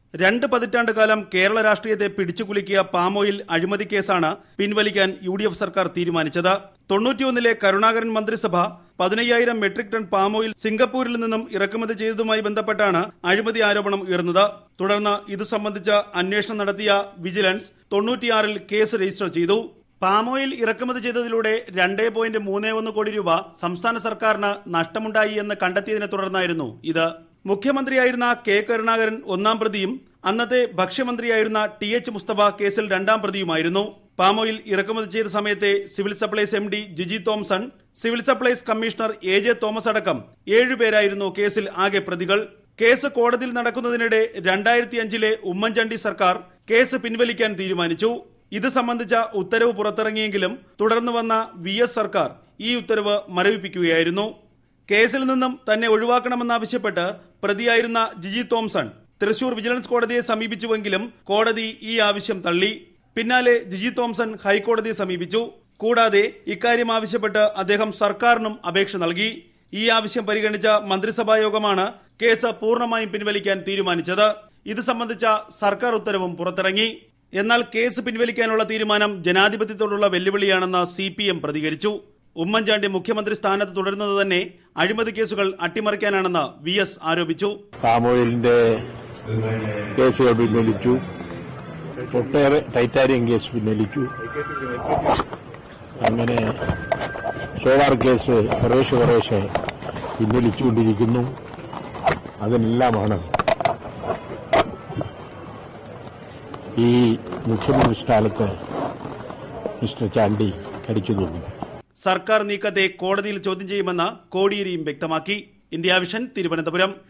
രണ്ട് പതിറ്റാണ്ട് കാലം കേരള രാഷ്ട്രീയത്തെ പിടിച്ചുകുലുക്കിയ പാമോയിൽ അഴിമതി കേസാണ് പിൻവലിക്കാൻ യു ഡി എഫ് സർക്കാർ തീരുമാനിച്ചത് തൊണ്ണൂറ്റിയൊന്നിലെ കരുണാകരൻ മന്ത്രിസഭ പതിനയ്യായിരം മെട്രിക് ടൺ പാമോയിൽ സിംഗപ്പൂരിൽ നിന്നും ഇറക്കുമതി ചെയ്തതുമായി ബന്ധപ്പെട്ടാണ് അഴിമതി ആരോപണം ഉയർന്നത് തുടർന്ന് ഇത് സംബന്ധിച്ച അന്വേഷണം നടത്തിയ വിജിലൻസ് തൊണ്ണൂറ്റിയാറിൽ കേസ് രജിസ്റ്റർ ചെയ്തു പാമോയിൽ ഇറക്കുമതി ചെയ്തതിലൂടെ രണ്ടേ പോയിന്റ് മൂന്ന് ഒന്ന് കോടി രൂപ സംസ്ഥാന സർക്കാരിന് നഷ്ടമുണ്ടായി എന്ന് കണ്ടെത്തിയതിനെ തുടർന്നായിരുന്നു ഇത് മുഖ്യമന്ത്രിയായിരുന്ന കെ കരുണാകരൻ ഒന്നാം പ്രതിയും അന്നത്തെ ഭക്ഷ്യമന്ത്രിയായിരുന്ന ടി എച്ച് മുസ്തഫ കേസിൽ രണ്ടാം പ്രതിയുമായിരുന്നു പാമോയിൽ ഇറക്കുമതി ചെയ്ത സമയത്തെ civil supplies M D Jiji Thomson civil supplies commissioner A J Thomas അടക്കം ഏഴുപേരായിരുന്നു കേസിൽ ആകെ പ്രതികൾ കേസ് കോടതിയിൽ നടക്കുന്നതിനിടെ രണ്ടായിരത്തി അഞ്ചിലെ ഉമ്മൻചാണ്ടി സർക്കാർ കേസ് പിൻവലിക്കാൻ തീരുമാനിച്ചു ഇത് സംബന്ധിച്ച ഉത്തരവ് പുറത്തിറങ്ങിയെങ്കിലും തുടർന്ന് വന്ന വി എസ് സർക്കാർ ഈ ഉത്തരവ് മരവിപ്പിക്കുകയായിരുന്നു കേസിൽ നിന്നും തന്നെ ഒഴിവാക്കണമെന്നാവശ്യപ്പെട്ട് പ്രതിയായിരുന്ന ജിജി തോംസൺ തൃശൂർ വിജിലൻസ് കോടതിയെ സമീപിച്ചുവെങ്കിലും കോടതി ഈ ആവശ്യം തള്ളി പിന്നാലെ ജിജി തോംസൺ ഹൈക്കോടതിയെ സമീപിച്ചു കൂടാതെ ഇക്കാര്യം ആവശ്യപ്പെട്ട് അദ്ദേഹം സർക്കാരിനും അപേക്ഷ നൽകി ഈ ആവശ്യം പരിഗണിച്ച മന്ത്രിസഭാ യോഗമാണ് കേസ് പൂർണ്ണമായും പിൻവലിക്കാൻ തീരുമാനിച്ചത് ഇത് സംബന്ധിച്ച സർക്കാർ ഉത്തരവും പുറത്തിറങ്ങി എന്നാൽ കേസ് പിൻവലിക്കാനുള്ള തീരുമാനം ജനാധിപത്യത്തോടുള്ള വെല്ലുവിളിയാണെന്ന് സി പി എം പ്രതികരിച്ചു ഉമ്മൻചാണ്ടി മുഖ്യമന്ത്രി സ്ഥാനത്ത് തുടരുന്നത് തന്നെ അഴിമതി കേസുകൾ അട്ടിമറിക്കാനാണെന്ന് വി എസ് ആരോപിച്ചു പാമോയിലിന്റെ കേസുകൾ പിൻവലിച്ചു ഒട്ടേറെ ടൈറ്റാരിയം കേസ് പിൻവലിച്ചു അങ്ങനെ സോളാർ കേസ് കുറേശ്ശെ കുറേശ്ശെ പിൻവലിച്ചുകൊണ്ടിരിക്കുന്നു അതിനെല്ലാമാണ് ഈ മുഖ്യമന്ത്രി സ്ഥാനത്ത് മിസ്റ്റർ ചാണ്ടി കടിച്ചു നിന്നത് സർക്കാർ നീക്കത്തെ കോടതിയിൽ ചോദ്യം ചെയ്യുമെന്ന് കോടിയേരിയും വ്യക്തമാക്കി ഇന്ത്യ വിഷൻ തിരുവനന്തപുരം